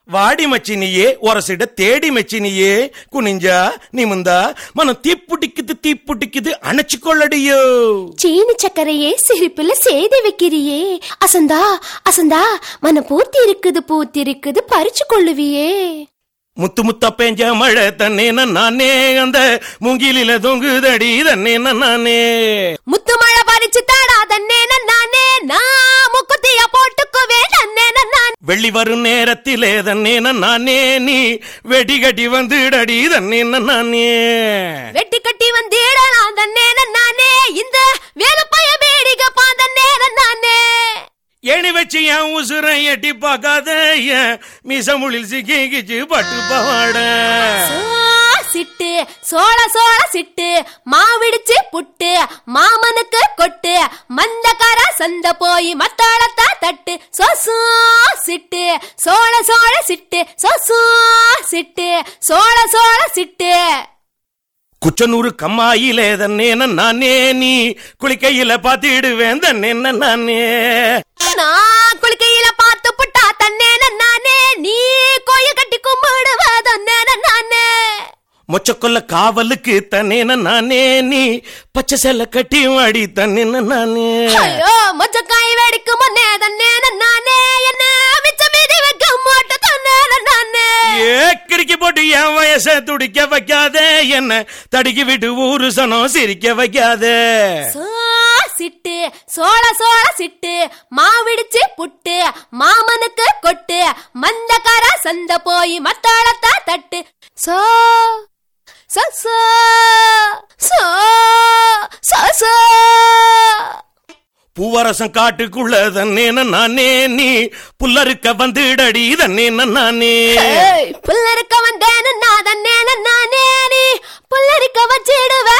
వాడి మచ్చినియే ఒరసిడ తేడి మెచ్చినియే కునింజా నిముందా మనం தீப்புடிக்குது தீப்புடிக்குது அணைச்சுக்கொள்ளடியோ சீனி சக்கரையே சிரிப்புல சேதி வைக்கிறியே அசந்தா அசந்தா மன பூத்தி இருக்குது பூத்தி இருக்குது பறிச்சு கொள்ளுவியே முத்து முத்தா பெஞ்ச மழை தன்னே நானே அந்த மூங்கிலில தொங்குதடி தன்னே நானே முத்து மழை பறிச்சு தாடா தன்னே நானே நான் முக்குத்தியா போட்டுக்குவே நன்னே நான் வெள்ளி வரும் நேரத்திலே தன்னே நானே நீ வெடிகட்டி வந்துடடி தன்னே நானே வெட்டி கட்டி வந்திடலாம் தன்னே நானே இந்த வேலுப்பைய வேடிக்கை பாந்தன்னே நானே ஏணி வச்சு என் உசுரை எட்டி பார்க்காத என் மிசமுளில் சிக்கிச்சு பட்டு பவாட சிட்டு சோள சோள சிட்டு மாவிடிச்சு புட்டு மாமனுக்கு கொட்டு மந்தக்கார சந்த போய் மத்தாளத்தா தட்டு சொசு சிட்டு சோள சோள சிட்டு சொசு சிட்டு சோள சோள சிட்டு குச்சனூரு கம்மாயிலே தன்னே நானே நீ குளிக்கையில பாத்திடுவேன் தன்னே நானே நான் குளிக்கையில பார்த்து புட்டா தன்னே நானே நீ கோயில் கட்டி கும்பிடுவ தன்னே நானே மொச்சக்கொல்ல காவலுக்கு தன்னே நானே நீ பச்சை செல்ல கட்டி வாடி தன்னே நானே ஐயோ மொச்சக்காய் வெடிக்கும் முன்னே தன்னே நானே என்ன மிச்ச மீதி வைக்க மாட்ட தன்னே நானே ஏ கிறுக்கி போட்டு என் வயச துடிக்க வைக்காத என்ன தடுக்கி விட்டு ஊரு சனம் சிரிக்க வைக்காத சோ, சிட்டு சோள சோள சிட்டு மாவிடிச்சு புட்டு மாமனுக்கு கொட்டு மந்தக்கார சந்த போய் மத்தாளத்தா தட்டு சோ சோ சோ சோ சோ சோ பூவரசம் காட்டுக்குள்ள தன்னே நானே நீ புல்லறுக்க வந்துடடி தன்னே நானே ஏய், புல்லறுக்க வந்தேன்னு நான் தன்னே நானே நீ புல்லறுக்க வச்சிடுவே